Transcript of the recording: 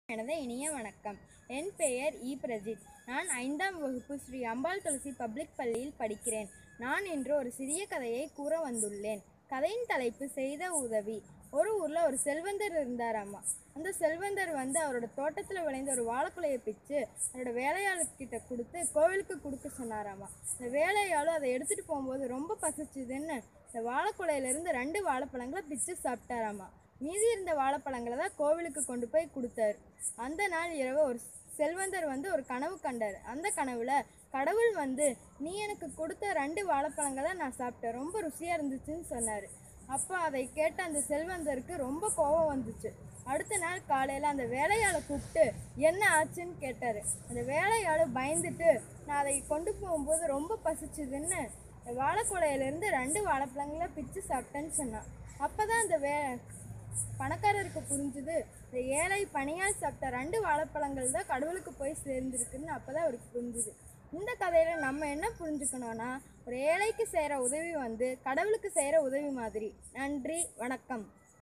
எனது இனிய வணக்கம் என் பெயர் இ பிரஜித் நான் ஐந்தாம் வகுப்பு ஸ்ரீ அம்பாள் துளசி பப்ளிக் பள்ளியில் படிக்கிறேன் நான் இன்று ஒரு சிறிய கதையை கூற வந்துள்ளேன் கதையின் தலைப்பு செய்த உதவி ஒரு ஊரில் ஒரு செல்வந்தர் இருந்தாராமா அந்த செல்வந்தர் வந்து அவரோட தோட்டத்தில் விளைந்த ஒரு வாழைக்குலையை பிச்சு அவரோட வேலையாளுக்கிட்ட கொடுத்து கோவிலுக்கு கொடுக்க சொன்னாராமா இந்த வேலையாளும் அதை எடுத்துகிட்டு போகும்போது ரொம்ப பசிச்சுதுன்னு இந்த வாழைக்குலையிலேருந்து ரெண்டு வாழைப்பழங்களை பிச்சு சாப்பிட்டாராமா மீதி இருந்த வாழைப்பழங்களை தான் கோவிலுக்கு கொண்டு போய் கொடுத்தாரு அந்த நாள் இரவு ஒரு செல்வந்தர் வந்து ஒரு கனவு கண்டார் அந்த கனவுல கடவுள் வந்து நீ எனக்கு கொடுத்த ரெண்டு வாழைப்பழங்களை நான் சாப்பிட்டேன் ரொம்ப ருசியாக இருந்துச்சுன்னு சொன்னார் அப்போ அதை கேட்ட அந்த செல்வந்தருக்கு ரொம்ப கோபம் வந்துச்சு அடுத்த நாள் காலையில் அந்த வேலையாளை கூப்பிட்டு என்ன ஆச்சுன்னு கேட்டார் அந்த வேலையாள் பயந்துட்டு நான் அதை கொண்டு போகும்போது ரொம்ப பசிச்சுதுன்னு இந்த வாழைக்குலையிலேருந்து ரெண்டு வாழைப்பழங்களை பிச்சு சாப்பிட்டேன்னு சொன்னான் அப்போ தான் அந்த வே பணக்காரருக்கு புரிஞ்சுது இந்த ஏழை பணியால் சாப்பிட்ட ரெண்டு வாழைப்பழங்கள் தான் கடவுளுக்கு போய் சேர்ந்துருக்குன்னு அப்போ தான் அவருக்கு புரிஞ்சுது இந்த கதையில் நம்ம என்ன புரிஞ்சுக்கணும்னா ஒரு ஏழைக்கு செய்கிற உதவி வந்து கடவுளுக்கு செய்கிற உதவி மாதிரி நன்றி வணக்கம்